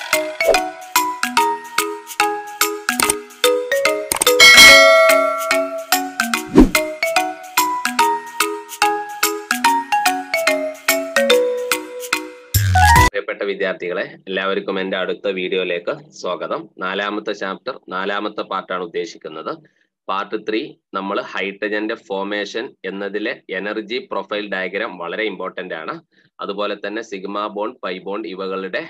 പ്രിയപ്പെട്ട വിദ്യാർത്ഥികളെ എല്ലാവർക്കും എന്റെ അടുത്ത വീഡിയോയിലേക്ക് സ്വാഗതം നാലാമത്തെ ചാപ്റ്റർ നാലാമത്തെ പാർട്ടാണ് ഉദ്ദേശിക്കുന്നത് പാർട്ട് ത്രീ നമ്മൾ ഹൈഡ്രജന്റെ ഫോർമേഷൻ എന്നതിലെ എനർജി പ്രൊഫൈൽ ഡയഗ്രാം വളരെ ഇമ്പോർട്ടന്റ് ആണ് അതുപോലെ തന്നെ സിഗ്മ ബോണ്ട് പൈ ബോണ്ട് ഇവകളുടെ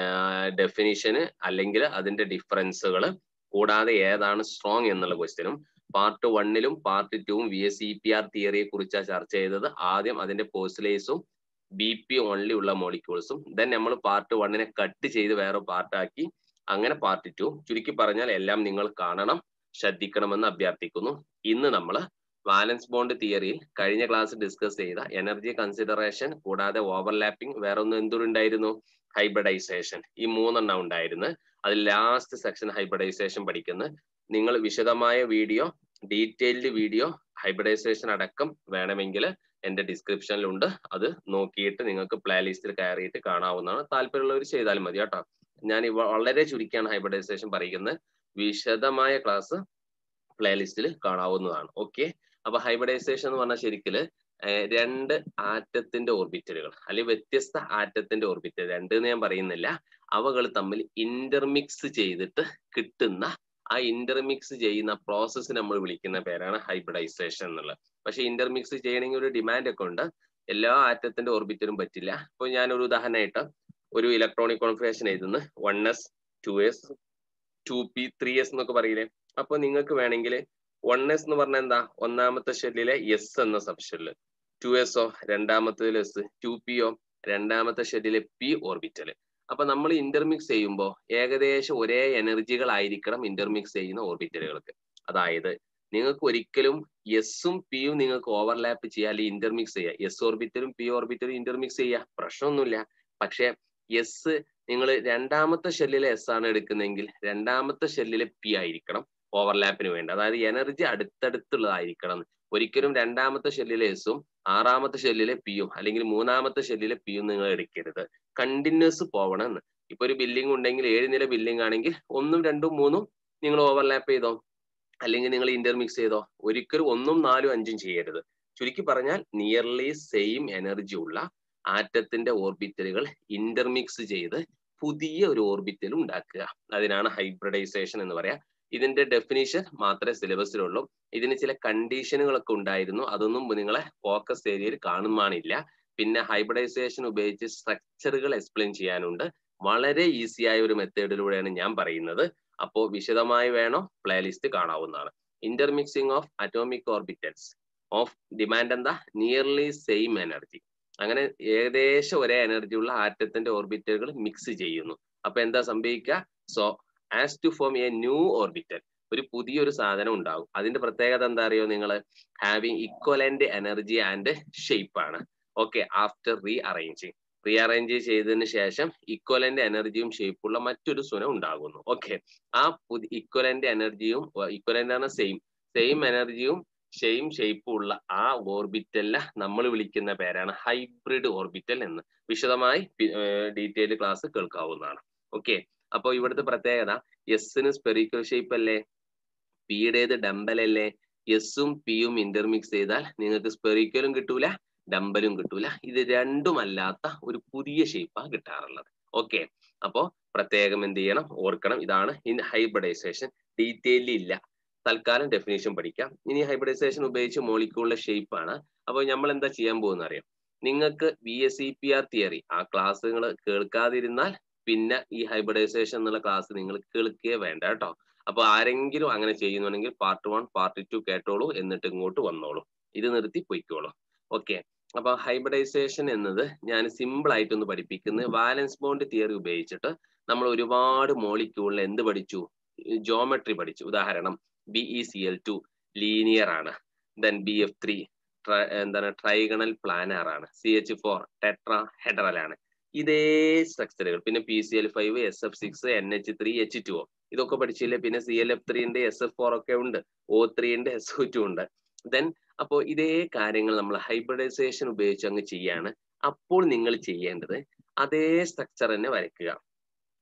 ഡെഫിനിഷന് അല്ലെങ്കിൽ അതിന്റെ ഡിഫറൻസുകൾ കൂടാതെ ഏതാണ് സ്ട്രോങ് എന്നുള്ള ക്വസ്റ്റ്യനും പാർട്ട് വണ്ണിലും പാർട്ട് ടുവും V S E P R തിയറിയെ കുറിച്ചാണ് ചർച്ച ചെയ്തത് ആദ്യം അതിന്റെ പോസ്റ്റുലേസും ബി പി ഓൺലി ഉള്ള മോളിക്യൂൾസും ദെൻ നമ്മൾ പാർട്ട് വണ്ണിനെ കട്ട് ചെയ്ത് വേറെ പാർട്ടാക്കി അങ്ങനെ പാർട്ട് ടു ചുരുക്കി പറഞ്ഞാൽ എല്ലാം നിങ്ങൾ കാണണം ശ്രദ്ധിക്കണമെന്ന് അഭ്യർത്ഥിക്കുന്നു ഇന്ന് നമ്മൾ വാലൻസ് ബോണ്ട് തിയറിയിൽ കഴിഞ്ഞ ക്ലാസ് ഡിസ്കസ് ചെയ്ത എനർജി കൺസിഡറേഷൻ കൂടാതെ ഓവർലാപ്പിംഗ് വേറെ ഒന്നും എന്തുണ്ടായിരുന്നു ഹൈബ്രിഡൈസേഷൻ ഈ മൂന്നെണ്ണം ഉണ്ടായിരുന്നു അതിൽ ലാസ്റ്റ് സെക്ഷൻ ഹൈബ്രിഡൈസേഷൻ പഠിക്കുന്നത് നിങ്ങൾ വിശദമായ വീഡിയോ ഡീറ്റെയിൽഡ് വീഡിയോ ഹൈബ്രിഡൈസേഷൻ അടക്കം വേണമെങ്കിൽ എന്റെ ഡിസ്ക്രിപ്ഷനിലുണ്ട് അത് നോക്കിയിട്ട് നിങ്ങൾക്ക് പ്ലേലിസ്റ്റിൽ കയറിയിട്ട് കാണാവുന്നതാണ് താല്പര്യമുള്ളവർ ചെയ്താലും മതി കേട്ടോ ഞാൻ വളരെ ചുരുക്കിയാണ് ഹൈബ്രിഡൈസേഷൻ പറയുന്നത് വിശദമായ ക്ലാസ് പ്ലേലിസ്റ്റിൽ കാണാവുന്നതാണ് ഓക്കെ അപ്പൊ ഹൈബ്രിഡൈസേഷൻ എന്ന് പറഞ്ഞാൽ ശരിക്കല് രണ്ട് ആറ്റത്തിന്റെ ഓർബിറ്റലുകൾ അല്ലെങ്കിൽ വ്യത്യസ്ത ആറ്റത്തിന്റെ ഓർബിറ്റൽ രണ്ട് എന്ന് ഞാൻ പറയുന്നില്ല അവകൾ തമ്മിൽ ഇന്റർമിക്സ് ചെയ്തിട്ട് കിട്ടുന്ന ആ ഇന്റർമിക്സ് ചെയ്യുന്ന പ്രോസസ്സ് നമ്മൾ വിളിക്കുന്ന പേരാണ് ഹൈബ്രിഡൈസേഷൻ എന്നുള്ളത് പക്ഷെ ഇന്റർമിക്സ് ചെയ്യണമെങ്കിൽ ഒരു ഡിമാൻഡ് ഒക്കെ ഉണ്ട് എല്ലാ ആറ്റത്തിന്റെ ഓർബിറ്റലും പറ്റില്ല ഇപ്പൊ ഞാൻ ഒരു ഉദാഹരണമായിട്ട് ഒരു ഇലക്ട്രോണിക് കോൺഫിഗറേഷൻ എഴുതുന്നു one S two S two P three S എന്നൊക്കെ പറയില്ലേ അപ്പൊ നിങ്ങൾക്ക് വേണമെങ്കിൽ വൺ എസ് എന്ന് പറഞ്ഞാൽ എന്താ ഒന്നാമത്തെ ഷെല്ലിലെ എസ് എന്ന സബ് ഷെല്ല് ടു എസ് ഓ രണ്ടാമത്തെ എസ് ടു പി ഓ രണ്ടാമത്തെ ഷെല്ലിലെ പി ഓർബിറ്റല് അപ്പൊ നമ്മൾ ഇന്റർമിക്സ് ചെയ്യുമ്പോൾ ഏകദേശം ഒരേ എനർജികളായിരിക്കണം ഇന്റർമിക്സ് ചെയ്യുന്ന ഓർബിറ്റലുകൾക്ക് അതായത് നിങ്ങൾക്ക് ഒരിക്കലും എസും പിയും നിങ്ങൾക്ക് ഓവർലാപ്പ് ചെയ്യുക അല്ലെങ്കിൽ ഇന്റർമിക്സ് ചെയ്യുക എസ് ഓർബിറ്റലും പി ഓർബിറ്റലും ഇന്റർമിക്സ് ചെയ്യുക പ്രശ്നമൊന്നുമില്ല പക്ഷെ എസ് നിങ്ങൾ രണ്ടാമത്തെ ഷെല്ലിലെ എസ് ആണ് എടുക്കുന്നതെങ്കിൽ രണ്ടാമത്തെ ഷെല്ലിലെ പി ആയിരിക്കണം ഓവർലാപ്പിന് വേണ്ടി അതായത് എനർജി അടുത്തടുത്തുള്ളതായിരിക്കണം ഒരിക്കലും രണ്ടാമത്തെ ഷെല്ലിലെ എസും ആറാമത്തെ ഷെല്ലിലെ പിയും അല്ലെങ്കിൽ മൂന്നാമത്തെ ഷെല്ലിലെ പിയും നിങ്ങൾ എടുക്കരുത് കണ്ടിന്യൂസ് പോവണം എന്ന് ഇപ്പൊ ഒരു ബില്ലിംഗ് ഉണ്ടെങ്കിൽ ഏഴ് നില ബില്ലിംഗ് ആണെങ്കിൽ ഒന്നും രണ്ടും മൂന്നും നിങ്ങൾ ഓവർലാപ്പ് ചെയ്തോ അല്ലെങ്കിൽ നിങ്ങൾ ഇന്റർമിക്സ് ചെയ്തോ ഒരിക്കലും ഒന്നും നാലും അഞ്ചും ചെയ്യരുത് ചുരുക്കി പറഞ്ഞാൽ നിയർലി സെയിം എനർജി ഉള്ള ആറ്റത്തിന്റെ ഓർബിറ്റലുകൾ ഇന്റർമിക്സ് ചെയ്ത് പുതിയ ഒരു ഓർബിറ്റൽ ഉണ്ടാക്കുക അതിനാണ് ഹൈബ്രിഡൈസേഷൻ എന്ന് പറയാ ഇതിന്റെ ഡെഫിനിഷൻ മാത്രമേ സിലബസിലുള്ളൂ ഇതിന് ചില കണ്ടീഷനുകളൊക്കെ ഉണ്ടായിരുന്നു അതൊന്നും നിങ്ങളെ ഫോക്കസ് ഏരിയയിൽ കാണുമാണില്ല പിന്നെ ഹൈബ്രിഡൈസേഷൻ ഉപയോഗിച്ച് സ്ട്രക്ചറുകൾ എക്സ്പ്ലെയിൻ ചെയ്യാനുണ്ട് വളരെ ഈസി ആയ ഒരു മെത്തേഡിലൂടെയാണ് ഞാൻ പറയുന്നത് അപ്പോൾ വിശദമായി വേണോ പ്ലേലിസ്റ്റ് കാണാവുന്നതാണ് intermixing of atomic orbitals of demand എന്താ നിയർലി സെയിം എനർജി അങ്ങനെ ഏകദേശം ഒരേ എനർജി ഉള്ള ആറ്റത്തിന്റെ ഓർബിറ്റലുകൾ മിക്സ് ചെയ്യുന്നു അപ്പൊ എന്താ സംഭവിക്കുക so as to form a new orbital ഒരു പുതിയൊരു സാധനം ഉണ്ടാവും അതിന്റെ പ്രത്യേകത എന്താ അറിയോ നിങ്ങൾ having equivalent energy and shape ആണ് okay after rearranging rearrange ചെയ്തതിന് ശേഷം ഇക്വലന്റ് എനർജിയും ഷേപ്പുള്ള മറ്റൊരു സുന ഉണ്ടാകുന്നു ഓക്കെ ആ പുതിയ ഇക്വലന്റ് എനർജിയും ഇക്വലന്റ് ആണ് സെയിം സെയിം എനർജിയും സെയിം ഷേപ്പും ഉള്ള ആ ഓർബിറ്റലിനെ നമ്മൾ വിളിക്കുന്ന പേരാണ് ഹൈബ്രിഡ് ഓർബിറ്റൽ എന്ന് വിശദമായി ഡീറ്റെയിൽ ക്ലാസ് കേൾക്കാവുന്നതാണ് ഓക്കെ അപ്പോൾ ഇവിടുത്തെ പ്രത്യേകത എസിന് സ്പെറിക്കൽ ഷേപ്പ് അല്ലേ പിയുടേത് ഡംബൽ അല്ലേ എസും പിയും ഇന്റർമിക്സ് ചെയ്താൽ നിങ്ങൾക്ക് സ്പെറിക്കലും കിട്ടൂല ഡംബലും കിട്ടൂല ഇത് രണ്ടുമല്ലാത്ത ഒരു പുതിയ ഷേപ്പാണ് കിട്ടാറുള്ളത് ഓക്കെ അപ്പോ പ്രത്യേകം എന്ത് ചെയ്യണം ഓർക്കണം ഇതാണ് ഇൻ ഹൈബ്രിഡൈസേഷൻ ഡീറ്റെയിലി ഇല്ല തൽക്കാലം ഡെഫിനേഷൻ പഠിക്കാം ഇനി ഹൈബ്രിഡൈസേഷൻ ഉപയോഗിച്ച് മോളിക്യൂളിന്റെ ഷേപ്പ് ആണ് അപ്പോൾ നമ്മൾ എന്താ ചെയ്യാൻ പോകുന്ന അറിയാം നിങ്ങൾക്ക് V S E P R theory ആ ക്ലാസ് നിങ്ങൾ കേൾക്കാതിരുന്നാൽ പിന്നെ ഈ ഹൈബ്രിഡൈസേഷൻ എന്നുള്ള ക്ലാസ് നിങ്ങൾ കേൾക്കുകയേ വേണ്ട കേട്ടോ അപ്പൊ ആരെങ്കിലും അങ്ങനെ ചെയ്യുന്നുണ്ടെങ്കിൽ പാർട്ട് വൺ പാർട്ട് ടു കേട്ടോളൂ എന്നിട്ട് ഇങ്ങോട്ട് വന്നോളൂ ഇത് നിർത്തി പൊയ്ക്കോളൂ ഓക്കെ അപ്പൊ ഹൈബ്രിഡൈസേഷൻ എന്നത് ഞാൻ സിമ്പിൾ ആയിട്ടൊന്ന് പഠിപ്പിക്കുന്നത് വാലൻസ് ബോണ്ട് തിയറി ഉപയോഗിച്ചിട്ട് നമ്മൾ ഒരുപാട് മോളിക്യൂളിൽ എന്ത് പഠിച്ചു ജോമെട്രി പഠിച്ചു ഉദാഹരണം B E C L two linear ആണ് ദെൻ ബി എഫ് ത്രീ എന്താണ് ട്രൈഗണൽ പ്ലാനാർ ആണ് C H four tetrahedral ആണ് ഇതേ സ്ട്രക്ചറുകൾ പിന്നെ P C L five S F six N H three H two ഇതൊക്കെ പഠിച്ചില്ലേ പിന്നെ സി എൽ എഫ് ത്രീ ഉണ്ട് എസ് എഫ് ഫോർ ഒക്കെ ഉണ്ട് ഒ ത്രീ ഉണ്ട് എസ് ഒ ടു ഉണ്ട് ദെൻ അപ്പോൾ ഇതേ കാര്യങ്ങൾ നമ്മൾ ഹൈബ്രിഡൈസേഷൻ ഉപയോഗിച്ച് അങ്ങ് ചെയ്യാണ് അപ്പോൾ നിങ്ങൾ ചെയ്യേണ്ടത് അതേ സ്ട്രക്ചർ തന്നെ വരയ്ക്കുക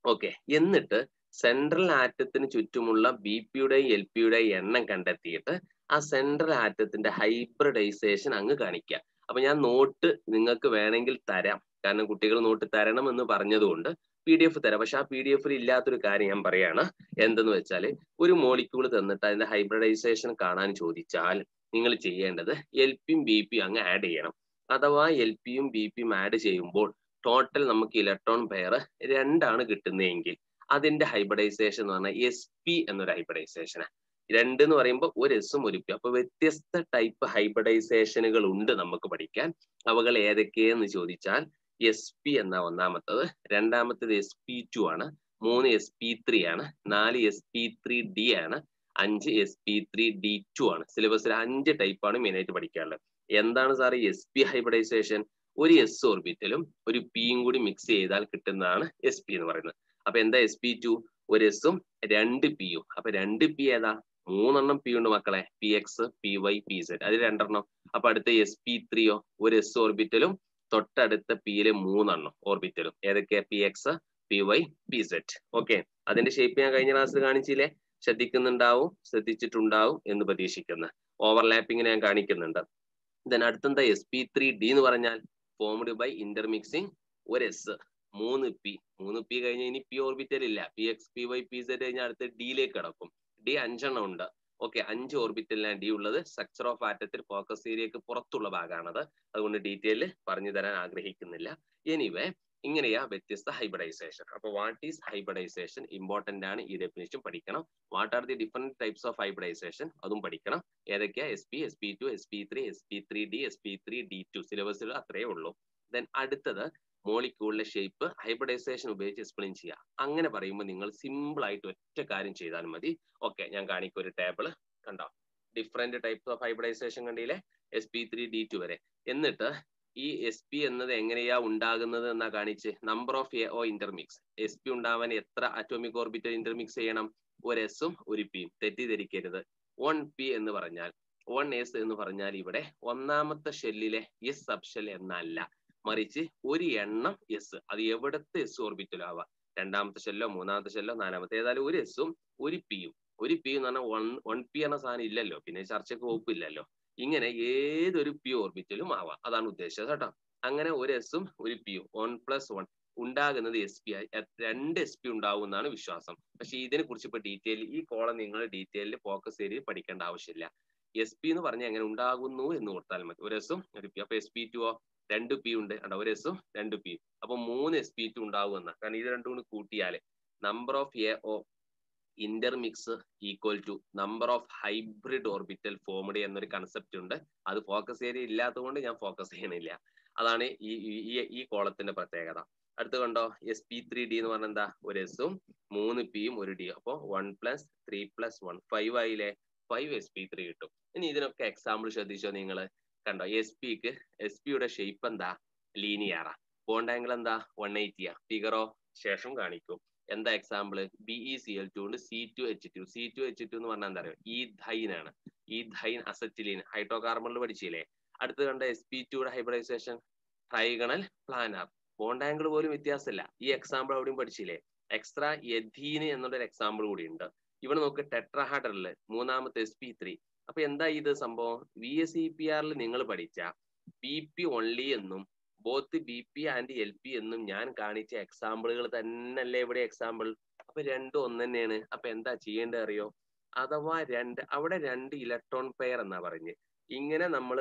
ഓക്കെ എന്നിട്ട് സെൻട്രൽ ആറ്റത്തിന് ചുറ്റുമുള്ള ബി പിയുടെയും എൽ പിയുടെയും എണ്ണം കണ്ടെത്തിയിട്ട് ആ സെൻട്രൽ ആറ്റത്തിന്റെ ഹൈബ്രിഡൈസേഷൻ അങ്ങ് കാണിക്കുക അപ്പൊ ഞാൻ നോട്ട് നിങ്ങൾക്ക് വേണമെങ്കിൽ തരാം കാരണം കുട്ടികൾ നോട്ട് തരണം എന്ന് പറഞ്ഞതുകൊണ്ട് പി ഡി എഫ് തരാം പക്ഷെ ആ പി ഡി എഫിൽ ഇല്ലാത്തൊരു കാര്യം ഞാൻ പറയാണ് എന്തെന്ന് വെച്ചാൽ ഒരു മോളിക്യൂൾ തന്നിട്ട് അതിന്റെ ഹൈബ്രിഡൈസേഷൻ കാണാൻ ചോദിച്ചാൽ നിങ്ങൾ ചെയ്യേണ്ടത് എൽ പിയും ബി പിയും അങ്ങ് ആഡ് ചെയ്യണം അഥവാ എൽ പിയും ബി പിയും ആഡ് ചെയ്യുമ്പോൾ ടോട്ടൽ നമുക്ക് ഇലക്ട്രോൺ പെയർ രണ്ടാണ് കിട്ടുന്നതെങ്കിൽ അതിന്റെ ഹൈബ്രിഡൈസേഷൻ എന്ന് പറഞ്ഞാൽ എസ് പി എന്നൊരു ഹൈബ്രിഡൈസേഷനാണ് രണ്ട് എന്ന് പറയുമ്പോൾ ഒരു എസും ഒരു പി അപ്പൊ വ്യത്യസ്ത ടൈപ്പ് ഹൈബ്രിഡൈസേഷനുകൾ ഉണ്ട് നമുക്ക് പഠിക്കാൻ അവകൾ ഏതൊക്കെയെന്ന് ചോദിച്ചാൽ എസ് പി എന്ന ഒന്നാമത്തത് രണ്ടാമത്തത് എസ് പി ടു ആണ് മൂന്ന് എസ് പി ത്രീ ആണ് നാല് എസ് പി ത്രീ ഡി ആണ് അഞ്ച് S P three D two ആണ് സിലബസിൽ അഞ്ച് ടൈപ്പാണ് മെയിൻ ആയിട്ട് പഠിക്കാനുള്ളത് എന്താണ് സാറ് എസ് പി ഹൈബ്രിഡൈസേഷൻ ഒരു എസ് ഓർബിറ്റലും ഒരു പിയും കൂടി മിക്സ് ചെയ്താൽ കിട്ടുന്നതാണ് എസ് പി എന്ന് പറയുന്നത് അപ്പൊ എന്താ എസ് പി ടു ഒരു എസും രണ്ട് പിയും അപ്പൊ രണ്ട് പി ഏതാ മൂന്നെണ്ണം പി ഉണ്ട് മക്കളെ P X P Y P Z അത് രണ്ടെണ്ണം അപ്പൊ അടുത്ത എസ് പി ത്രീയോ ഒരു എസ് ഓർബിറ്റലും തൊട്ടടുത്ത പിയില് മൂന്നെണ്ണം ഓർബിറ്റലും ഏതൊക്കെയാ P X P Y P Z okay അതിന്റെ ഷേപ്പ് ഞാൻ കഴിഞ്ഞ ക്ലാസ്സിൽ കാണിച്ചില്ലേ ശ്രദ്ധിക്കുന്നുണ്ടാവും ശ്രദ്ധിച്ചിട്ടുണ്ടാവും എന്ന് പ്രതീക്ഷിക്കുന്നു ഓവർലാപ്പിംഗ് ഞാൻ കാണിക്കുന്നുണ്ട് ദെൻ അടുത്തെന്താ എസ് പി ത്രീ ഡി എന്ന് പറഞ്ഞാൽ ഫോംഡ് ബൈ ഇന്റർമിക്സിങ് ഒരു എസ് മൂന്ന് പി മൂന്ന് പി കഴിഞ്ഞ് ഇനി പി ഓർബിറ്റൽ ഇല്ല P X P Y P Z കഴിഞ്ഞാൽ അടുത്ത് ഡിയിലേക്ക് കിടക്കും ഡി അഞ്ചെണ്ണം ഉണ്ട് ഓക്കെ അഞ്ച് ഓർബിറ്റലിലാണ് ഡി ഉള്ളത് സ്ട്രക്ചർ ഓഫ് ആറ്റത്തിൽ ഫോക്കസ് ഏരിയക്ക് പുറത്തുള്ള ഭാഗമാണത് അതുകൊണ്ട് ഡീറ്റെയിൽ പറഞ്ഞു തരാൻ ആഗ്രഹിക്കുന്നില്ല എനിവേ ഇങ്ങനെയാ വ്യത്യസ്ത ഹൈബ്രിഡൈസേഷൻ അപ്പൊ വാട്ട് ഈസ് ഹൈബ്രിഡൈസേഷൻ ഇമ്പോർട്ടന്റ് ആണ് ഈ ഡെഫിനിഷൻ പഠിക്കണം what are the different types of hybridization അതും പഠിക്കണം ഏതൊക്കെയാ S P S P two S P three S P three D S P three D two സിലബസിൽ അത്രയേ ഉള്ളൂ ദെൻ അടുത്തത് മോളിക്യൂളിലെ ഷേപ്പ് ഹൈബ്രിഡൈസേഷൻ ഉപയോഗിച്ച് എക്സ്പ്ലെയിൻ ചെയ്യുക അങ്ങനെ പറയുമ്പോൾ നിങ്ങൾ സിമ്പിൾ ആയിട്ട് ഒറ്റ കാര്യം ചെയ്താൽ മതി ഓക്കെ ഞാൻ കാണിക്കും ഒരു ടേബിൾ കണ്ടോ ഡിഫറെന്റ് ടൈപ്സ് ഓഫ് ഹൈബ്രിഡൈസേഷൻ കണ്ടില്ലേ S P three D two വരെ എന്നിട്ട് ഈ എസ് പി എന്നത് എങ്ങനെയാ ഉണ്ടാകുന്നത് എന്നാ കാണിച്ച് number of A O intermix S P ഉണ്ടാവാൻ എത്ര അറ്റോമിക് ഓർബിറ്റൽ ഇന്റർമിക്സ് ചെയ്യണം ഒരു എസും ഒരു പിയും തെറ്റിദ്ധരിക്കരുത് വൺ പി എന്ന് പറഞ്ഞാൽ വൺ എസ് എന്ന് പറഞ്ഞാൽ ഇവിടെ ഒന്നാമത്തെ ഷെല്ലിലെ എസ് സബ് ഷെൽ എന്നല്ല മറിച്ച് ഒരു എണ്ണം എസ് അത് എവിടത്തെ എസ് ഓർബിറ്റൽ ആവാം രണ്ടാമത്തെ ഷെല്ലോ മൂന്നാമത്തെ ഷെല്ലോ നാലാമത്തെ ഏതായാലും ഒരു എസും ഒരു പിയും ഒരു പി എന്ന് പറഞ്ഞാൽ വൺ വൺ പി എന്ന സാധനം ഇല്ലല്ലോ പിന്നെ ചർച്ചയ്ക്ക് വകുപ്പില്ലല്ലോ ഇങ്ങനെ ഏതൊരു പി ഓർബിറ്റലും ആവാം അതാണ് ഉദ്ദേശിച്ചത് കേട്ടോ അങ്ങനെ ഒരു എസും ഒരു പിയും വൺ പ്ലസ് വൺ ഉണ്ടാകുന്നത് എസ് പി ആയി രണ്ട് എസ് പി ഉണ്ടാവും എന്നാണ് വിശ്വാസം പക്ഷെ ഇതിനെ കുറിച്ച് ഇപ്പൊ ഡീറ്റെയിൽ ഈ കോളം നിങ്ങൾ ഡീറ്റെയിലിൽ ഫോക്കസ് ചെയ്ത് പഠിക്കേണ്ട ആവശ്യമില്ല എസ് പി എന്ന് പറഞ്ഞാൽ എങ്ങനെ ഉണ്ടാകുന്നു എന്ന് കൊടുത്താൽ മതി ഒരു എസും ഒരു പി അപ്പൊ എസ് പി ടു രണ്ട് പി ഉണ്ട് കണ്ടോ ഒരു എസും രണ്ട് പി അപ്പൊ മൂന്ന് എസ് പി ടു ഉണ്ടാവുമെന്ന കാരണം ഇത് രണ്ടും കൂടി കൂട്ടിയാല് number of A O intermix equal to number of hybrid orbital formed എന്നൊരു കൺസെപ്റ്റ് ഉണ്ട് അത് ഫോക്കസ് ഏരിയ ഇല്ലാത്തതുകൊണ്ട് ഞാൻ ഫോക്കസ് ചെയ്യണില്ല അതാണ് ഈ ഈ ഈ കോളത്തിന്റെ പ്രത്യേകത അടുത്ത് കണ്ടോ എസ് പി ത്രീ ഡി എന്ന് പറഞ്ഞാൽ എന്താ ഒരു എസും മൂന്ന് പിയും ഒരു ഡിയും അപ്പൊ one plus three plus one five ആയില്ലേ ഫൈവ് എസ് പി ത്രീ കിട്ടും ഇനി ഇതിനൊക്കെ എക്സാമ്പിൾ ശ്രദ്ധിച്ചോ നിങ്ങൾ കണ്ടോ എസ് പിക്ക് എസ് പിയുടെ ഷേപ്പ് എന്താ ലീനിയറാ ബോണ്ട് ആംഗിൾ എന്താ വൺ എയ്റ്റിയാ ഫിഗറോ ശേഷം കാണിക്കും എന്താ example B E C L two ഉണ്ട് C two H two C two H two എന്ന് പറഞ്ഞാൽ എന്താ പറയുക ഈ ധൈനാണ് ഈ ധൈൻ അസറ്റിലീൻ ഹൈഡ്രോ കാർബണിൽ പഠിച്ചില്ലേ അടുത്ത് കണ്ട എസ് പി ടുയുടെ hybridization trigonal planar bond angle പോലും വ്യത്യാസമില്ല ഈ എക്സാമ്പിൾ അവിടെയും പഠിച്ചില്ലേ എക്സ്ട്രാ എഥീന് എന്നുള്ളൊരു എക്സാമ്പിൾ കൂടി ഉണ്ട് ഇവിടെ നോക്ക് ടെട്രാഹാഡറില് മൂന്നാമത്തെ എസ് പി ത്രീ അപ്പൊ എന്താ ഇത് സംഭവം വി എസ് ഇ പി ആറിൽ നിങ്ങൾ പഠിച്ച ബി പി ഓൺലി എന്നും both B P and L P എന്നും ഞാൻ കാണിച്ച എക്സാമ്പിളുകൾ തന്നെയല്ലേ ഇവിടെ എക്സാമ്പിൾ അപ്പൊ രണ്ടും ഒന്ന് തന്നെയാണ് അപ്പൊ എന്താ ചെയ്യേണ്ടത് അറിയോ അഥവാ രണ്ട് അവിടെ രണ്ട് ഇലക്ട്രോൺ പെയർ എന്നാ പറഞ്ഞ് ഇങ്ങനെ നമ്മൾ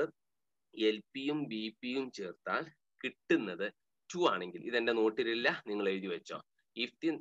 എൽ പിയും ബി പിയും ചേർത്താൽ കിട്ടുന്നത് ടു ആണെങ്കിൽ ഇതെന്റെ നോട്ടിലില്ല നിങ്ങൾ എഴുതി വെച്ചോ if the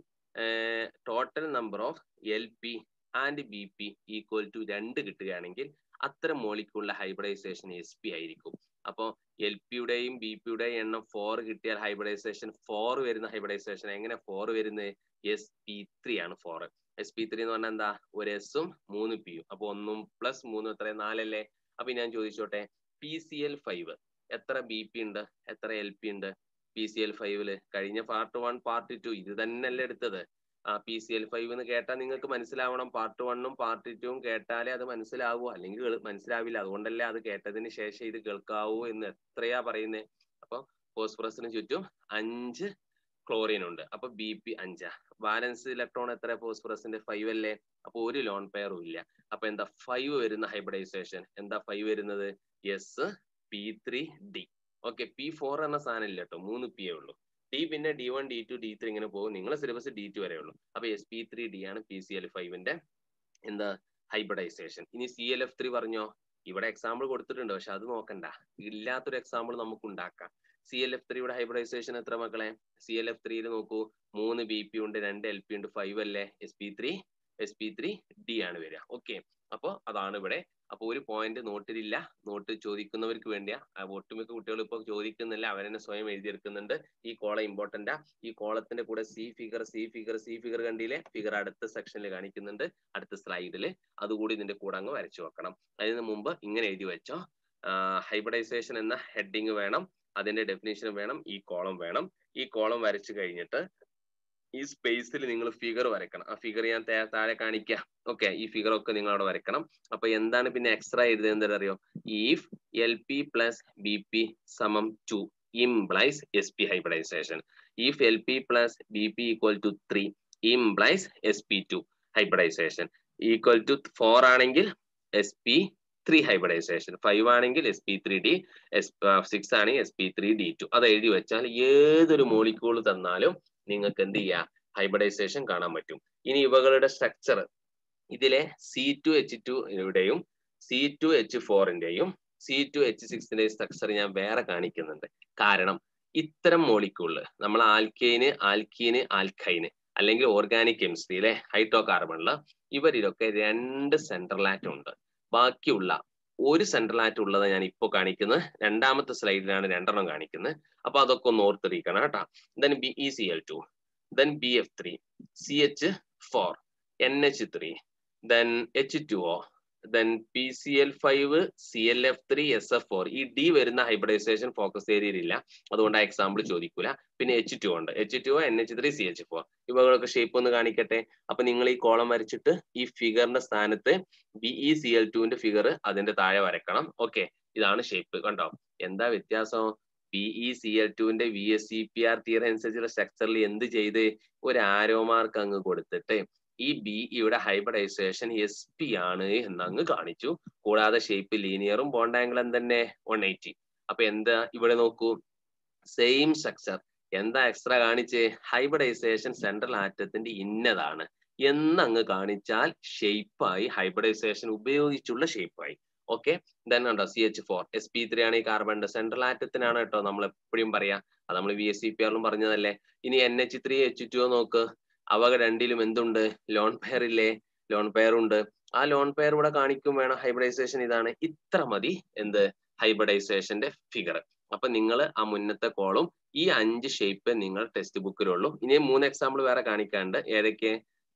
total number of L P and B P equal to രണ്ട് കിട്ടുകയാണെങ്കിൽ അത്തരം മോളിക്യൂളിലെ ഹൈബ്രിഡൈസേഷൻ എസ് പി ആയിരിക്കും അപ്പോൾ എൽ പിയുടെയും ബി പിയുടെയും എണ്ണം ഫോർ കിട്ടിയാൽ ഹൈബ്രിഡൈസേഷൻ ഫോർ വരുന്ന ഹൈബ്രിഡൈസേഷൻ എങ്ങനെ ഫോർ വരുന്നത് എസ് പി ത്രീ ആണ് ഫോർ എസ് പി ത്രീ എന്ന് പറഞ്ഞാൽ എന്താ ഒരു എസും മൂന്ന് പിയും അപ്പൊ ഒന്നും പ്ലസ് മൂന്നും എത്ര നാലല്ലേ അപ്പൊ ഞാൻ ചോദിച്ചോട്ടെ പി സി എൽ ഫൈവ് എത്ര ബി പി ഉണ്ട് എത്ര എൽ പി ഉണ്ട് പി സി എൽ ഫൈവില് കഴിഞ്ഞ പാർട്ട് വൺ പാർട്ട് ടു ഇത് തന്നെയല്ലേ എടുത്തത് ആ പി സി എൽ ഫൈവ് എന്ന് കേട്ടാൽ നിങ്ങൾക്ക് മനസ്സിലാവണം പാർട്ട് വണ്ണും പാർട്ട് ടുവും കേട്ടാലേ അത് മനസ്സിലാവൂ അല്ലെങ്കിൽ മനസ്സിലാവില്ല അതുകൊണ്ടല്ലേ അത് കേട്ടതിന് ശേഷം ഇത് കേൾക്കാവൂ എന്ന് എത്രയാ പറയുന്നത് അപ്പൊ ഫോസ്ഫറസിന് ചുറ്റും അഞ്ച് ക്ലോറിൻ ഉണ്ട് അപ്പൊ ബി പി അഞ്ചാ ബാലൻസ് ഇലക്ട്രോൺ എത്ര ഫോസ്ഫറസിന്റെ ഫൈവ് അല്ലേ അപ്പൊ ഒരു ലോൺ പെയറും ഇല്ല അപ്പൊ എന്താ ഫൈവ് വരുന്ന ഹൈബ്രിഡൈസേഷൻ എന്താ ഫൈവ് വരുന്നത് S P three D okay P four എന്ന സാധനം ഇല്ല കേട്ടോ മൂന്ന് പി ഉള്ളൂ ഡി പിന്നെ D one D two D three ഇങ്ങനെ പോകും നിങ്ങളെ സിലബസ് ഡി ടു വരെ ഉള്ളൂ അപ്പൊ എസ് പി ത്രീ ഡി ആണ് പി സി എൽ ഫൈവിന്റെ എന്താ ഹൈബ്രിഡൈസേഷൻ ഇനി സി എൽ എഫ് ത്രീ പറഞ്ഞോ ഇവിടെ എക്സാമ്പിൾ കൊടുത്തിട്ടുണ്ട് പക്ഷെ അത് നോക്കണ്ട ഇല്ലാത്തൊരു എക്സാമ്പിൾ നമുക്ക് ഉണ്ടാക്കാം സി എൽ എഫ് ത്രീയുടെ ഹൈബ്രിഡൈസേഷൻ എത്ര മക്കളെ സി എൽ എഫ് ത്രീയിൽ നോക്കൂ മൂന്ന് ബി പി ഉണ്ട് രണ്ട് എൽ പി ഉണ്ട് ഫൈവ് അല്ലേ S P three S P three D ആണ് വരിക ഓക്കെ അപ്പോൾ അതാണ് ഇവിടെ അപ്പോൾ ഒരു പോയിന്റ് നോട്ടിലില്ല നോട്ട് ചോദിക്കുന്നവർക്ക് വേണ്ടിയാ ആ, ഒട്ടുമിക്ക കുട്ടികൾ ഇപ്പോൾ ചോദിക്കുന്നില്ല അവരെന്നെ സ്വയം എഴുതിയെടുക്കുന്നുണ്ട് ഈ കോളം ഇമ്പോർട്ടന്റാ ഈ കോളത്തിന്റെ കൂടെ C figure C figure C figure കണ്ടില്ലേ ഫിഗർ അടുത്ത സെക്ഷനിൽ കാണിക്കുന്നുണ്ട് അടുത്ത സ്ലൈഡിൽ അതുകൂടി ഇതിന്റെ കൂടെ അങ്ങ് വരച്ചു വെക്കണം അതിന് മുമ്പ് ഇങ്ങനെ എഴുതി വെച്ചോ ഹൈബ്രിഡൈസേഷൻ എന്ന ഹെഡിങ് വേണം അതിന്റെ ഡെഫിനേഷൻ വേണം ഈ കോളം വേണം ഈ കോളം വരച്ചു കഴിഞ്ഞിട്ട് ഈ സ്പേസിൽ നിങ്ങൾ ഫിഗർ വരക്കണം ആ ഫിഗർ ഞാൻ തേ- താഴെ കാണിക്കാം ഓക്കെ ഈ ഫിഗർ ഒക്കെ നിങ്ങൾ അവിടെ വരക്കണം അപ്പൊ എന്താണ് പിന്നെ എക്സ്ട്രാ എഴുതുന്നത് അറിയോ if L P plus B P സമം two implies S P hybridization if L P plus B P equal to three implies S P two hybridization equal to four ആണെങ്കിൽ S P three hybridization five ആണെങ്കിൽ S P three D S six ആണെങ്കിൽ S P three D two അത് എഴുതി വെച്ചാൽ ഏതൊരു molecule തന്നാലും നിങ്ങൾക്ക് എന്ത് ചെയ്യാം ഹൈബ്രിഡൈസേഷൻ കാണാൻ പറ്റും ഇനി ഇവകളുടെ സ്ട്രക്ചർ ഇതിലെ സി ടു എച്ച് ടു ഇവിടെയും സി ടു എച്ച് ഫോറിന്റെയും സി ടു എച്ച് സിക്സിന്റെയും സ്ട്രക്ചർ ഞാൻ വേറെ കാണിക്കുന്നുണ്ട് കാരണം ഇത്തരം മോളിക്യൂള് നമ്മൾ ആൽക്കേന് ആൽക്കീന് ആൽക്കൈന് അല്ലെങ്കിൽ ഓർഗാനിക് കെമിസ്ട്രിയിലെ ഹൈഡ്രോ കാർബണില് ഇവരിലൊക്കെ രണ്ട് സെൻട്രൽ ആറ്റം ഉണ്ട് ബാക്കിയുള്ള ഒരു സെൻട്രൽ ആറ്റം ഉള്ളത് ഞാൻ ഇപ്പോൾ കാണിക്കുന്നത് രണ്ടാമത്തെ സ്ലൈഡിലാണ് രണ്ടെണ്ണം കാണിക്കുന്നത് അപ്പൊ അതൊക്കെ ഒന്ന് ഓർത്തിരിക്കണം കേട്ടോ then B E C L two then B F three C H four N H three then H two O then P C L five C L F three S F four ഈ D വരുന്ന hybridization focus ഏരിയയിലില്ല അതുകൊണ്ട് ആ example ചോദിക്കൂല പിന്നെ H two ഉണ്ട് H two N H three C H four ഇവകളൊക്കെ shape ഒന്ന് കാണിക്കട്ടെ അപ്പൊ നിങ്ങൾ ഈ കോളം വരച്ചിട്ട് ഈ ഫിഗറിന്റെ സ്ഥാനത്ത് ബി ഇ സി എൽ ടുവിന്റെ ഫിഗർ അതിന്റെ താഴെ വരക്കണം ഓക്കെ ഇതാണ് ഷേപ്പ് കണ്ടോ എന്താ വ്യത്യാസം പി ഇ സി എൽ ടുവിന്റെ V S C P R theory അനുസരിച്ചുള്ള സ്ട്രക്ചറിൽ എന്ത് ചെയ്ത് ഒരു ആരോ മാർക്ക് അങ്ങ് കൊടുത്തിട്ട് ഈ ബി ഇവിടെ ഹൈബ്രിഡൈസേഷൻ എസ് പി ആണ് എന്ന് അങ്ങ് കാണിച്ചു കൂടാതെ ഷേപ്പ് ലീനിയറും ബോണ്ട് ആംഗിളും തന്നെ വൺ എയ്റ്റി അപ്പൊ എന്താ ഇവിടെ നോക്കൂ സെയിം സ്ട്രക്ചർ എന്താ എക്സ്ട്രാ കാണിച്ച് ഹൈബ്രിഡൈസേഷൻ സെൻട്രൽ ആറ്റത്തിന്റെ ഇന്നതാണ് എന്നങ്ങ് കാണിച്ചാൽ ഷേപ്പായി ഹൈബ്രിഡൈസേഷൻ ഉപയോഗിച്ചുള്ള ഷേപ്പായി ഓക്കെ ദെൻ ഉണ്ടോ C H four S P three ആണ് ഈ കാർബണിന്റെ സെൻട്രൽ ആറ്റത്തിനാണ് കേട്ടോ നമ്മൾ എപ്പോഴും പറയാ അത് നമ്മൾ വി എസ് സി പി ആറിലും പറഞ്ഞതല്ലേ ഇനി N H three H two നോക്ക് അവ രണ്ടിലും എന്തുണ്ട് ലോൺ പെയർ ഇല്ലേ ലോൺ പെയർ ഉണ്ട് ആ ലോൺ പെയർ ഇവിടെ കാണിക്കും വേണം ഹൈബ്രിഡൈസേഷൻ ഇതാണ് ഇത്ര മതി എന്ത് ഹൈബ്രിഡൈസേഷന്റെ ഫിഗർ അപ്പൊ നിങ്ങൾ ആ മുന്നത്തെ കോളും ഈ അഞ്ച് ഷേപ്പ് നിങ്ങൾ ടെക്സ്റ്റ് ബുക്കിലുള്ളൂ ഇനി മൂന്ന് എക്സാമ്പിൾ വേറെ കാണിക്കാണ്ട് ഏതൊക്കെ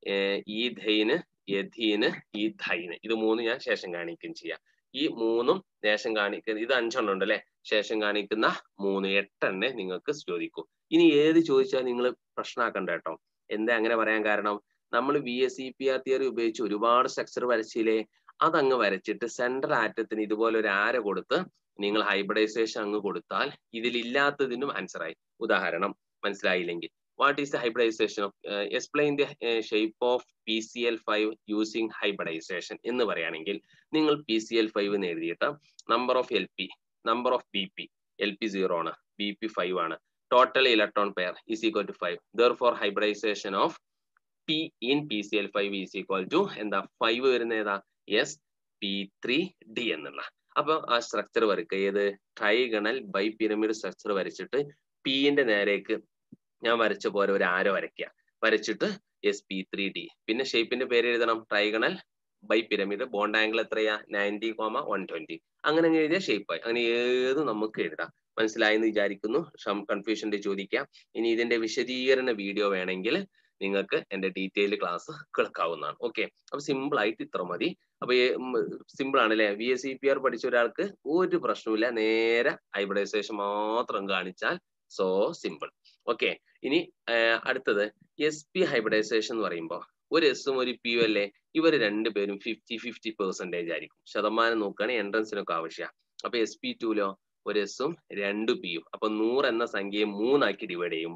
ഈ ധൈന് യധീന് ഈ ധൈന് ഇത് മൂന്ന് ഞാൻ ശേഷം കാണിക്കുകയും ചെയ്യാം ഈ മൂന്നും ശേഷം കാണിക്കുന്ന ഇത് അഞ്ചെണ്ണം ഉണ്ട് അല്ലെ ശേഷം കാണിക്കുന്ന മൂന്ന് എട്ടെണ്ണെ നിങ്ങൾക്ക് ചോദിക്കും ഇനി ഏത് ചോദിച്ചാൽ നിങ്ങൾ പ്രശ്നമാക്കണ്ട കേട്ടോ എന്താ അങ്ങനെ പറയാൻ കാരണം നമ്മൾ V S E P R theory ഉപയോഗിച്ച് ഒരുപാട് സ്ട്രക്ചർ വരച്ചില്ലേ അതങ്ങ് വരച്ചിട്ട് സെൻട്രൽ ആറ്റത്തിന് ഇതുപോലെ ഒരു ആര കൊടുത്ത് നിങ്ങൾ ഹൈബ്രിഡൈസേഷൻ അങ്ങ് കൊടുത്താൽ ഇതിലില്ലാത്തതിനും ആൻസർ ആയി ഉദാഹരണം മനസ്സിലായില്ലെങ്കിൽ what is the hybridization of explain the shape of P C L five using hybridization എന്ന് പറയുകയാണെങ്കിൽ നിങ്ങൾ പി സി എൽ ഫൈവ് എന്ന് എഴുതിയിട്ട് number of L P number of B P L P zero ആണ് B P five ആണ് total electron pair is equal to five therefore hybridization of P in P C L five is equal to എന്താ five വരുന്ന ഏതാ S P three D എന്നുള്ള അപ്പൊ ആ structure വരയ്ക്കുക ഏത് ട്രൈഗണൽ ബൈ പിരമിഡ് സ്ട്രക്ചർ വരച്ചിട്ട് പിന്റെ നേരേക്ക് ഞാൻ വരച്ച പോലെ ഒരു ആരോ വരയ്ക്കുക വരച്ചിട്ട് എസ് പി ത്രീ ഡി പിന്നെ ഷേപ്പിന്റെ പേര് എഴുതണം trigonal bipyramid bond angle എത്രയാ നയൻറ്റി കോമ വൺ ട്വന്റി അങ്ങനെ അങ്ങ് എഴുതിയ ഷേപ്പായി അങ്ങനെ ഏത് നമുക്ക് എഴുതാം മനസ്സിലായെന്ന് വിചാരിക്കുന്നു കൺഫ്യൂഷന്റെ ചോദിക്കാം ഇനി ഇതിന്റെ വിശദീകരണ വീഡിയോ വേണമെങ്കിൽ നിങ്ങൾക്ക് എന്റെ ഡീറ്റെയിൽ ക്ലാസ് കേൾക്കാവുന്നതാണ് ഓക്കെ അപ്പൊ സിമ്പിൾ ആയിട്ട് ഇത്ര മതി അപ്പൊ സിമ്പിൾ ആണ് അല്ലെ V S C P R പഠിച്ച ഒരാൾക്ക് ഒരു പ്രശ്നമില്ല നേരെ ഹൈബ്രിഡൈസേഷൻ മാത്രം കാണിച്ചാൽ സോ സിമ്പിൾ ഓക്കെ ഇനി അടുത്തത് എസ് പി ഹൈബ്രിഡൈസേഷൻ എന്ന് പറയുമ്പോൾ ഒരു എസും ഒരു പിയും അല്ലേ ഇവർ രണ്ടുപേരും ഫിഫ്റ്റി ഫിഫ്റ്റി പെർസെന്റേജ് ആയിരിക്കും ശതമാനം നോക്കുകയാണെങ്കിൽ എൻട്രൻസിനൊക്കെ ആവശ്യമാണ് അപ്പൊ എസ് പി ടുലോ ഒരു എസും രണ്ട് പിയും അപ്പൊ നൂറ് എന്ന സംഖ്യയെ മൂന്നാക്കി ഡിവൈഡ് ചെയ്യുമ്പോൾ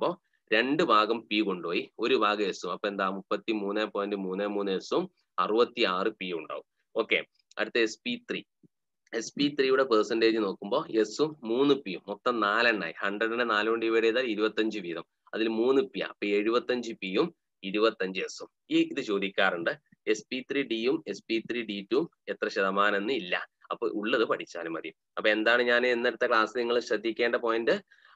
രണ്ട് ഭാഗം പി കൊണ്ടുപോയി ഒരു ഭാഗം എസും അപ്പൊ എന്താ മുപ്പത്തി മൂന്ന് പോയിന്റ് മൂന്ന് മൂന്ന് എസും അറുപത്തി ആറ് പി ഉണ്ടാവും ഓക്കെ അടുത്ത S P three S P ത്രീയുടെ പെർസെന്റേജ് നോക്കുമ്പോൾ എസും മൂന്ന് പിയും മൊത്തം നാലെണ്ണായി ഹൺഡ്രഡിനെ നാല് കൊണ്ട് ഡിവൈഡ് ചെയ്താൽ ഇരുപത്തഞ്ച് വീതം അതിൽ മൂന്ന് പി അപ്പൊ എഴുപത്തഞ്ച് പിയും ഇരുപത്തഞ്ച് എസും ഈ ഇത് ചോദിക്കാറുണ്ട് എസ് പി ത്രീ ഡിയും എസ് പി ത്രീ ഡി ടും എത്ര ശതമാനം എന്ന് ഇല്ല അപ്പൊ ഉള്ളത് പഠിച്ചാലും മതി അപ്പൊ എന്താണ് ഞാൻ ഇന്നത്തെ ക്ലാസ് നിങ്ങൾ ശ്രദ്ധിക്കേണ്ട പോയിന്റ്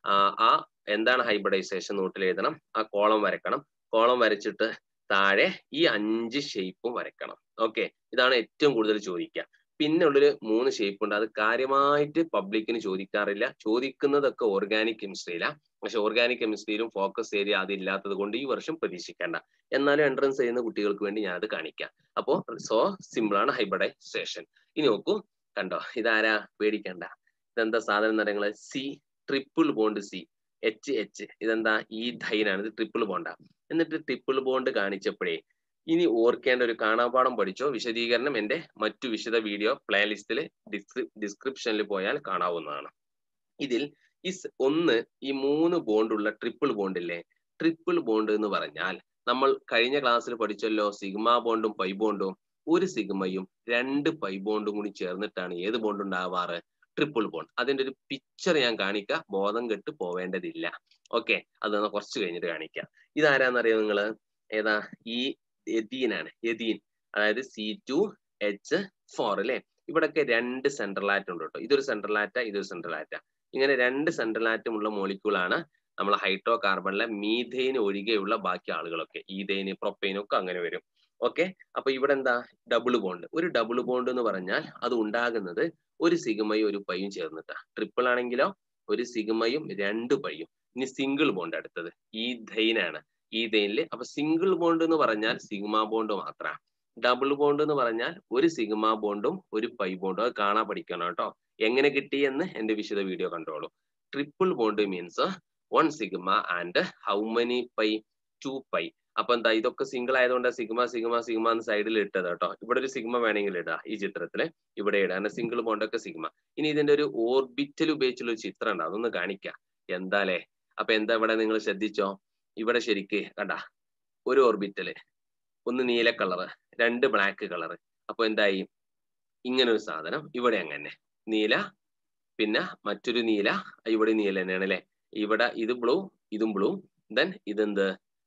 ആ എന്താണ് ഹൈബ്രിഡൈസേഷൻ നോട്ടിൽ എഴുതണം ആ കോളം വരക്കണം കോളം വരച്ചിട്ട് താഴെ ഈ അഞ്ച് ഷേപ്പും വരക്കണം ഓക്കെ ഇതാണ് ഏറ്റവും കൂടുതൽ ചോദിക്കുക പിന്നെ ഉള്ളൊരു മൂന്ന് ഷേപ്പ് ഉണ്ട് അത് കാര്യമായിട്ട് പബ്ലിക്കിന് ചോദിക്കാറില്ല ചോദിക്കുന്നതൊക്കെ ഓർഗാനിക് കെമിസ്ട്രിയിലാണ് പക്ഷെ ഓർഗാനിക് കെമിസ്ട്രിയിലും ഫോക്കസ് ഏരിയ അതില്ലാത്തത് കൊണ്ട് ഈ വർഷം പ്രതീക്ഷിക്കേണ്ട എന്നാലും എൻട്രൻസ് ചെയ്യുന്ന കുട്ടികൾക്ക് വേണ്ടി ഞാൻ അത് കാണിക്കാം അപ്പോ സോ സിമ്പിൾ ആണ് ഹൈബ്രിഡൈസേഷൻ ഇനി നോക്കൂ കണ്ടോ ഇതാരാ പേടിക്കണ്ട ഇതെന്താ സാധനം നിറങ്ങള് C triple bond C H H ഇതെന്താ ഈ ധൈനാണ് ഇത് ട്രിപ്പിൾ ബോണ്ടാ എന്നിട്ട് ട്രിപ്പിൾ ബോണ്ട് കാണിച്ചപ്പോഴേ ഇനി ഓർക്കേണ്ട ഒരു കാണാപാഠം പഠിച്ചോ വിശദീകരണം എന്റെ മറ്റു വിശദ വീഡിയോ പ്ലേലിസ്റ്റിൽ ഡിസ്ക്രിപ്ഷനിൽ പോയാൽ കാണാവുന്നതാണ് ഇതിൽ ഈ ഒന്ന് ഈ മൂന്ന് ബോണ്ടുള്ള ട്രിപ്പിൾ ബോണ്ട് ഇല്ലേ ട്രിപ്പിൾ ബോണ്ട് എന്ന് പറഞ്ഞാൽ നമ്മൾ കഴിഞ്ഞ ക്ലാസ്സിൽ പഠിച്ചല്ലോ സിഗ്മ ബോണ്ടും പൈ ബോണ്ടും ഒരു സിഗ്മയും രണ്ട് പൈ ബോണ്ടും കൂടി ചേർന്നിട്ടാണ് ഏത് ബോണ്ട് ഉണ്ടാവാറ് ട്രിപ്പിൾ ബോണ്ട് അതിന്റെ ഒരു പിക്ചർ ഞാൻ കാണിക്കാം ബോധം കെട്ട് പോവേണ്ടതില്ല ഓക്കെ അത് കുറച്ച് കഴിഞ്ഞിട്ട് കാണിക്കാം ഇതാരാന്നറിയോ നിങ്ങള് ഏതാ ഈ എതീനാണ് എതീൻ അതായത് സി ടു എച്ച് ഫോർ അല്ലെ ഇവിടൊക്കെ രണ്ട് സെൻട്രൽ ആറ്റം ഉണ്ട് കേട്ടോ ഇതൊരു സെൻട്രൽ ആറ്റ ഇതൊരു സെൻട്രൽ ആറ്റ ഇങ്ങനെ രണ്ട് സെൻട്രൽ ആറ്റം ഉള്ള മോളിക്യൂളാണ് നമ്മൾ ഹൈഡ്രോ കാർബണിലെ മീഥെയിൻ ഒഴികെയുള്ള ബാക്കി ആളുകളൊക്കെ ഈഥെയിന് പ്രൊപ്പൈനും ഒക്കെ അങ്ങനെ വരും ഓക്കെ അപ്പൊ ഇവിടെ എന്താ ഡബിൾ ബോണ്ട് ഒരു ഡബിൾ ബോണ്ട് എന്ന് പറഞ്ഞാൽ അത് ഉണ്ടാകുന്നത് ഒരു സിഗമയും ഒരു പൈയും ചേർന്നിട്ടാ ട്രിപ്പിൾ ആണെങ്കിലോ ഒരു സിഗമയും രണ്ട് പൈയും ഇനി സിംഗിൾ ബോണ്ട് അടുത്തത് ഈ ധൈനാണ് ഈ ധൈനില് അപ്പൊ സിംഗിൾ ബോണ്ട് എന്ന് പറഞ്ഞാൽ സിഗ്മ ബോണ്ട് മാത്രമാണ് ഡബിൾ ബോണ്ട് എന്ന് പറഞ്ഞാൽ ഒരു സിഗ്മ ബോണ്ടും ഒരു പൈ ബോണ്ടും അത് കാണാൻ പഠിക്കണം കേട്ടോ എങ്ങനെ കിട്ടി എന്ന് എന്റെ വിശദ വീഡിയോ കണ്ടോളൂ triple bond means one sigma and how many pi two pi അപ്പൊ എന്താ ഇതൊക്കെ സിംഗിൾ ആയതുകൊണ്ട് സിഗ്മ സിഗ്മ സിഗ്മ എന്ന് സൈഡിൽ ഇട്ടത് കേട്ടോ ഇവിടെ ഒരു സിഗ്മ വേണമെങ്കിൽ ഇടാം ഈ ചിത്രത്തില് ഇവിടെ ഇടാം കാരണം സിംഗിൾ ബോണ്ട് ഒക്കെ സിഗ്മ ഇനി ഇതിന്റെ ഒരു ഓർബിറ്റൽ ഉപയോഗിച്ചുള്ള ഒരു ചിത്രം ഉണ്ട് അതൊന്ന് കാണിക്കാം എന്താലേ അപ്പൊ എന്താ ഇവിടെ നിങ്ങൾ ശ്രദ്ധിച്ചോ ഇവിടെ ശരിക്ക് കണ്ട ഒരു ഓർബിറ്റല് ഒന്ന് നീല കളറ് രണ്ട് ബ്ലാക്ക് കളറ് അപ്പൊ എന്തായി ഇങ്ങനെ ഒരു സാധനം ഇവിടെ അങ്ങനെ നീല പിന്നെ മറ്റൊരു നീല ഇവിടെ നീല തന്നെയാണ് അല്ലെ ഇവിടെ ഇത് ബ്ലൂ ഇതും ബ്ലൂ ദെൻ ഇതെന്ത്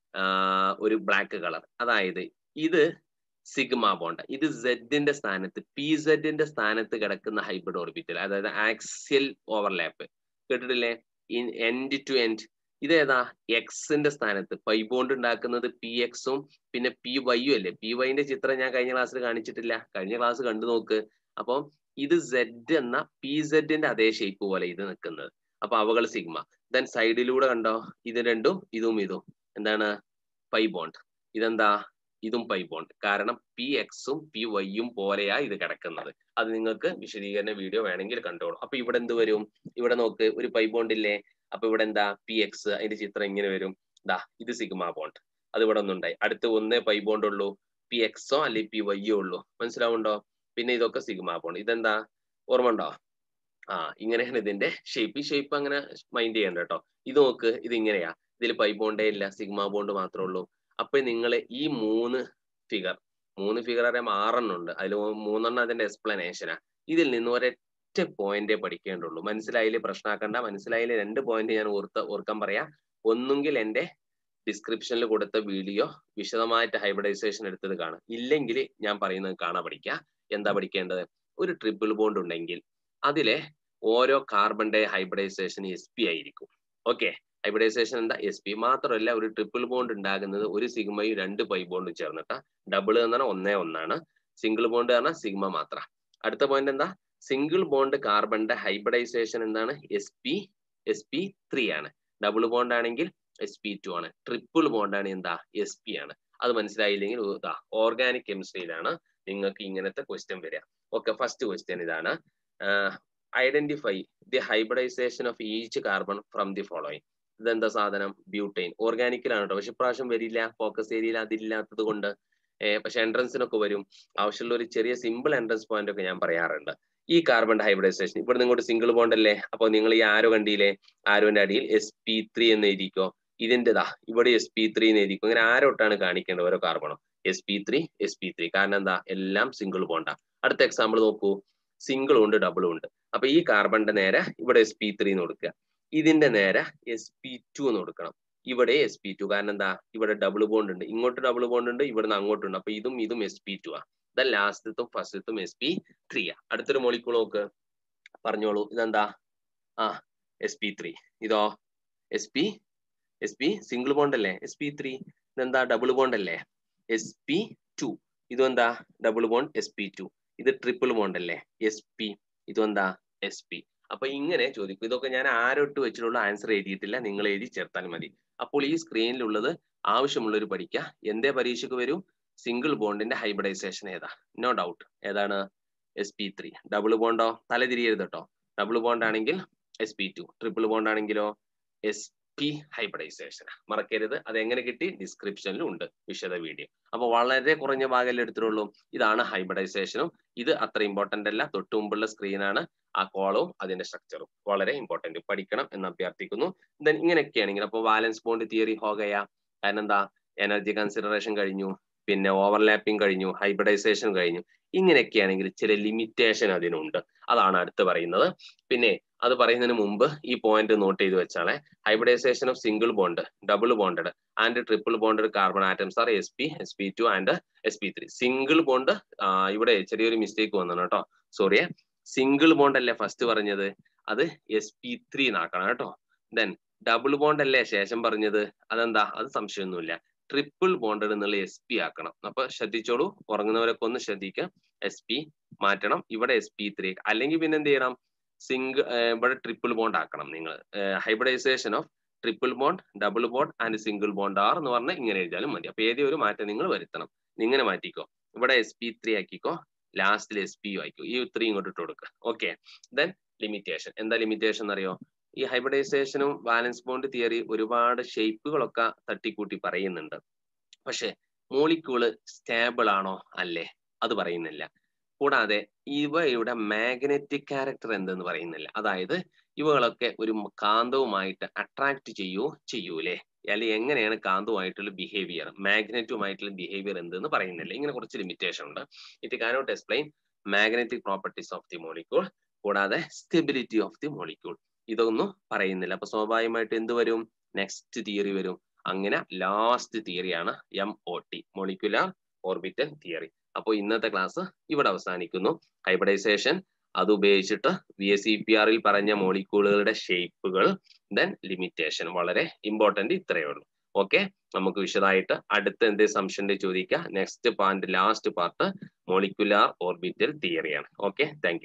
ഒരു ബ്ലാക്ക് കളർ അതായത് ഇത് സിഗ്മ ബോണ്ട് ഇത് സെഡിന്റെ സ്ഥാനത്ത് പി സെഡിന്റെ സ്ഥാനത്ത് കിടക്കുന്ന ഹൈബ്രിഡ് ഓർബിറ്റൽ അതായത് ആക്സിയൽ ഓവർലാപ്പ് കേട്ടിട്ടില്ലേ ഇൻ എൻഡ് ടു എൻഡ് ഇതേതാ എക്സിന്റെ സ്ഥാനത്ത് പൈ ബോണ്ട് ഉണ്ടാക്കുന്നത് പി എക്സും പിന്നെ പി വൈയും അല്ലേ പി വൈന്റെ ചിത്രം ഞാൻ കഴിഞ്ഞ ക്ലാസ്സിൽ കാണിച്ചിട്ടില്ല കഴിഞ്ഞ ക്ലാസ് കണ്ടു നോക്ക് അപ്പം ഇത് സെഡ് എന്ന പി സെഡിന്റെ അതേ ഷേപ്പ് പോലെ ഇത് നിൽക്കുന്നത് അപ്പൊ അവകൾ സിഗ്മ ദെൻ സൈഡിലൂടെ കണ്ടോ ഇത് രണ്ടും ഇതും ഇതും എന്താണ് പൈ ബോണ്ട് ഇതെന്താ ഇതും പൈ ബോണ്ട് കാരണം പി എക്സും പി വൈയും പോലെയാ ഇത് കിടക്കുന്നത് അത് നിങ്ങൾക്ക് വിശദീകരണ വീഡിയോ വേണമെങ്കിൽ കണ്ടോളൂ അപ്പൊ ഇവിടെ എന്ത് വരും ഇവിടെ നോക്ക് ഒരു പൈ ബോണ്ട് ഇല്ലേ അപ്പൊ ഇവിടെ എന്താ പി എക്സ് അതിന്റെ ചിത്രം ഇങ്ങനെ വരും ദാ ഇത് സിഗ്മ ബോണ്ട് അത് ഇവിടെ ഒന്നുണ്ടായി അടുത്ത് ഒന്നേ പൈ ബോണ്ട് ഉള്ളൂ പി എക്സോ അല്ലെങ്കിൽ പി വൈയോ ഉള്ളൂ മനസ്സിലാവുണ്ടോ പിന്നെ ഇതൊക്കെ സിഗ്മ ബോണ്ട് ഇതെന്താ ഓർമ്മ ഉണ്ടോ ആ ഇങ്ങനെയാണ് ഇതിന്റെ ഷേപ്പ് ഈ ഷേപ്പ് അങ്ങനെ മൈൻഡ് ചെയ്യണ്ട കേട്ടോ ഇത് നോക്ക് ഇത് ഇങ്ങനെയാ ഇതിൽ പൈ ബോണ്ടേ ഇല്ല സിഗ്മ ബോണ്ട് മാത്രമേ ഉള്ളൂ അപ്പൊ നിങ്ങൾ ഈ മൂന്ന് ഫിഗർ മൂന്ന് ഫിഗർ അറിയാൻ ആറെണ്ണം ഉണ്ട് അതിൽ മൂന്നെണ്ണം അതിന്റെ എക്സ്പ്ലനേഷനാ ഇതിൽ നിന്ന് ഒരൊറ്റ പോയിന്റേ പഠിക്കേണ്ടുള്ളൂ മനസ്സിലായില്ലേ പ്രശ്നമാക്കണ്ട മനസ്സിലായില്ലേ രണ്ട് പോയിന്റ് ഞാൻ ഓർത്ത് ഓർക്കാൻ പറയാം ഒന്നുകിൽ എന്റെ ഡിസ്ക്രിപ്ഷനിൽ കൊടുത്ത വീഡിയോ വിശദമായിട്ട് ഹൈബ്രിഡൈസേഷൻ എടുത്തത് കാണും ഇല്ലെങ്കിൽ ഞാൻ പറയുന്നത് കാണാൻ പഠിക്കുക എന്താ പഠിക്കേണ്ടത് ഒരു ട്രിപ്പിൾ ബോണ്ട് ഉണ്ടെങ്കിൽ അതിലെ ഓരോ കാർബണിന്റെ ഹൈബ്രിഡൈസേഷൻ എസ് പി ആയിരിക്കും ഓക്കെ ഹൈബ്രിഡൈസേഷൻ എന്താ എസ് പി മാത്രമല്ല ഒരു ട്രിപ്പിൾ ബോണ്ട് ഉണ്ടാകുന്നത് ഒരു സിഗ്മയും രണ്ട് പൈ ബോണ്ടും ചേർന്നിട്ടാ ഡബിൾ എന്ന് പറഞ്ഞാൽ ഒന്നേ ഒന്നാണ് സിംഗിൾ ബോണ്ട് പറഞ്ഞാൽ സിഗ്മ മാത്ര അടുത്ത പോയിന്റ് എന്താ സിംഗിൾ ബോണ്ട് കാർബണിന്റെ ഹൈബ്രിഡൈസേഷൻ എന്താണ് S P S P three ആണ് ഡബിൾ ബോണ്ട് ആണെങ്കിൽ എസ് പി ടു ആണ് ട്രിപ്പിൾ ബോണ്ട് ആണ് എന്താ എസ് പി ആണ് അത് മനസ്സിലായില്ലെങ്കിൽ ഓർഗാനിക് കെമിസ്ട്രിയിലാണ് നിങ്ങൾക്ക് ഇങ്ങനത്തെ ക്വസ്റ്റ്യൻ വരിക ഓക്കെ ഫസ്റ്റ് ക്വസ്റ്റ്യൻ ഇതാണ് identify the hybridisation of each carbon from the following ഇതെന്താ സാധനം ബ്യൂട്ടൈൻ ഓർഗാനിക്കിലാണ് കേട്ടോ പക്ഷെ ഇപ്രാവശ്യം വരില്ല ഫോക്കസ് ഏരിയയിൽ അതില്ലാത്തത് കൊണ്ട് പക്ഷെ എൻട്രൻസിനൊക്കെ വരും ആവശ്യമുള്ള ഒരു ചെറിയ സിമ്പിൾ എൻട്രൻസ് പോയിന്റ് ഒക്കെ ഞാൻ പറയാറുണ്ട് ഈ കാർബൺ ഹൈബ്രിഡൈസേഷൻ ഇവിടെ നിങ്ങോട്ട് സിംഗിൾ ബോണ്ട് അല്ലേ അപ്പൊ നിങ്ങൾ ഈ ആരോ കണ്ടിയില്ലേ ആരോന്റെ അടിയിൽ എസ് പി ത്രീ എന്ന് എഴുതിക്കോ ഇതിൻ്റെതാ ഇവിടെ എസ് പി ത്രീ എഴുതിക്കും ഇങ്ങനെ ആരോട്ടാണ് കാണിക്കേണ്ടത് ഓരോ കാർബണും S P three S P three കാരണം എന്താ എല്ലാം സിംഗിൾ ബോണ്ടാ അടുത്ത എക്സാമ്പിൾ നോക്കൂ സിംഗിളും ഉണ്ട് ഡബിളും ഉണ്ട് അപ്പൊ ഈ കാർബണിന്റെ നേരെ ഇവിടെ എസ് പി ത്രീ എന്ന് കൊടുക്കുക ഇതിന്റെ നേരെ എസ് പി ടു എന്ന് കൊടുക്കണം ഇവിടെ എസ് പി ടു കാരണം എന്താ ഇവിടെ ഡബിൾ ബോണ്ട് ഉണ്ട് ഇങ്ങോട്ട് ഡബിൾ ബോണ്ട് ഉണ്ട് ഇവിടുന്ന് അങ്ങോട്ടുണ്ട് അപ്പൊ ഇതും ഇതും എസ് പി ടു ആ ദ ലാസ്റ്റത്തും ഫസ്റ്റത്തും എസ് പി ത്രീ ആ അടുത്തൊരു മോളിക്കൂൾ നോക്ക് പറഞ്ഞോളൂ ഇതെന്താ ആ എസ് പി ത്രീ ഇതോ S P S P single bond അല്ലേ എസ് പി ത്രീ ഇതെന്താ ഡബിൾ ബോണ്ട് അല്ലേ എസ് പി ടു ഇതും എന്താ double bond S P two ഇത് ട്രിപ്പിൾ ബോണ്ട് അല്ലേ എസ് പി ഇതും എന്താ എസ് പി അപ്പൊ ഇങ്ങനെ ചോദിക്കും ഇതൊക്കെ ഞാൻ ആരോട്ട് വെച്ചിട്ടുള്ള ആൻസർ എഴുതിയിട്ടില്ല നിങ്ങൾ എഴുതി ചേർത്താൽ മതി അപ്പോൾ ഈ സ്ക്രീനിലുള്ളത് ആവശ്യമുള്ളവർ പഠിക്കുക എന്തേ പരീക്ഷയ്ക്ക് വരും സിംഗിൾ ബോണ്ടിന്റെ ഹൈബ്രിഡൈസേഷൻ ഏതാ നോ ഡൗട്ട് ഏതാണ് എസ് പി ത്രീ ഡബിൾ ബോണ്ടോ തലതിരിയരുത് കേട്ടോ ഡബിൾ ബോണ്ട് ആണെങ്കിൽ S P two triple bond ആണെങ്കിലോ എസ് പി ഹൈബ്രിഡൈസേഷൻ മറക്കരുത് അത് എങ്ങനെ കിട്ടി ഡിസ്ക്രിപ്ഷനിലും ഉണ്ട് വിശദ വീഡിയോ അപ്പൊ വളരെ കുറഞ്ഞ ഭാഗമല്ലേ എടുത്തിട്ടുള്ളൂ ഇതാണ് ഹൈബ്രിഡൈസേഷനും ഇത് അത്ര ഇമ്പോർട്ടന്റ് അല്ല തൊട്ട് മുമ്പുള്ള സ്ക്രീനാണ് ആ കോളവും അതിന്റെ സ്ട്രക്ചറും വളരെ ഇമ്പോർട്ടന്റ് പഠിക്കണം എന്ന് അഭ്യർത്ഥിക്കുന്നു ദെൻ ഇങ്ങനെയൊക്കെയാണെങ്കിൽ അപ്പൊ വാലൻസ് ബോണ്ട് തിയറി ഹോകയ കാരണം എന്താ എനർജി കൺസിഡറേഷൻ കഴിഞ്ഞു പിന്നെ ഓവർലാപ്പിംഗ് കഴിഞ്ഞു ഹൈബ്രിഡൈസേഷൻ കഴിഞ്ഞു ഇങ്ങനെയൊക്കെയാണെങ്കിൽ ചില ലിമിറ്റേഷൻ അതിനുണ്ട് അതാണ് അടുത്ത് പറയുന്നത് പിന്നെ അത് പറയുന്നതിന് മുമ്പ് ഈ പോയിന്റ് നോട്ട് ചെയ്ത് വെച്ചാളെ hybridisation of single bond double bonded and triple bonded carbon atoms are S P S P two and S P three single bond ഇവിടെ ചെറിയൊരു മിസ്റ്റേക്ക് വന്നു കേട്ടോ സോറിയെ സിംഗിൾ ബോണ്ട് അല്ലേ ഫസ്റ്റ് പറഞ്ഞത് അത് എസ് പി ത്രീ എന്നാക്കണം കേട്ടോ ദെൻ ഡബിൾ ബോണ്ട് അല്ലേ ശേഷം പറഞ്ഞത് അതെന്താ അത് സംശയമൊന്നുമില്ല ട്രിപ്പിൾ ബോണ്ടഡ് എന്നുള്ള എസ് പി ആക്കണം അപ്പൊ ശ്രദ്ധിച്ചോളൂ ഉറങ്ങുന്നവരൊക്കെ ഒന്ന് ശ്രദ്ധിക്കുക എസ് പി മാറ്റണം ഇവിടെ എസ് പി ത്രീ അല്ലെങ്കിൽ പിന്നെ എന്ത് ചെയ്യണം സിംഗിൾ ഇവിടെ ട്രിപ്പിൾ ബോണ്ട് ആക്കണം നിങ്ങൾ hybridisation of triple bond double bond and single bond are എന്ന് പറഞ്ഞാൽ ഇങ്ങനെ എഴുതിയാലും മതി അപ്പൊ ഏതെങ്കിലും ഒരു മാറ്റം നിങ്ങൾ വരുത്തണം ഇങ്ങനെ മാറ്റിക്കോ ഇവിടെ എസ് പി ത്രീ ആക്കിക്കോ ലാസ്റ്റിൽ എസ് പി ആയിക്കോ ഈ ത്രീ ഇങ്ങോട്ട് ഇട്ട് കൊടുക്കുക ഓക്കെ ദെൻ ലിമിറ്റേഷൻ എന്താ ലിമിറ്റേഷൻ എന്നറിയോ ഈ ഹൈബ്രിഡൈസേഷനും ബാലൻസ് ബോണ്ട് തിയറി ഒരുപാട് ഷേപ്പുകളൊക്കെ തട്ടിക്കൂട്ടി പറയുന്നുണ്ട് പക്ഷെ മോളിക്യൂള് സ്റ്റേബിൾ ആണോ അല്ലേ അത് പറയുന്നില്ല കൂടാതെ ഇവയുടെ മാഗ്നറ്റിക് ക്യാരക്ടർ എന്തെന്ന് പറയുന്നില്ല അതായത് ഇവകളൊക്കെ ഒരു കാന്തവുമായിട്ട് അട്രാക്ട് ചെയ്യൂ ചെയ്യൂലേ അല്ലെങ്കിൽ എങ്ങനെയാണ് കാന്തവുമായിട്ടുള്ള ബിഹേവിയർ മാഗ്നറ്റുമായിട്ടുള്ള ബിഹേവിയർ എന്തെന്ന് പറയുന്നില്ല ഇങ്ങനെ കുറച്ച് ലിമിറ്റേഷൻ ഉണ്ട് it cannot explain magnetic properties of the molecule കൂടാതെ സ്റ്റെബിലിറ്റി ഓഫ് ദി മോളിക്യൂൾ ഇതൊന്നും പറയുന്നില്ല അപ്പൊ സ്വാഭാവികമായിട്ട് എന്ത് വരും നെക്സ്റ്റ് തിയറി വരും അങ്ങനെ ലാസ്റ്റ് തിയറിയാണ് M O T molecular orbital theory അപ്പോൾ ഇന്നത്തെ ക്ലാസ് ഇവിടെ അവസാനിക്കുന്നു ഹൈബ്രിഡൈസേഷൻ അത് ഉപയോഗിച്ചിട്ട് വി എസ് സി പി ആറിൽ പറഞ്ഞ മോളിക്യൂളുകളുടെ ഷേപ്പുകൾ ദെൻ ലിമിറ്റേഷൻ വളരെ ഇമ്പോർട്ടന്റ് ഇത്രയേ ഉള്ളൂ ഓക്കെ നമുക്ക് വിശദമായിട്ട് അടുത്ത എന്ത് സംശയം ചോദിക്കാം next part last part molecular orbital തിയറിയാണ് ഓക്കെ താങ്ക്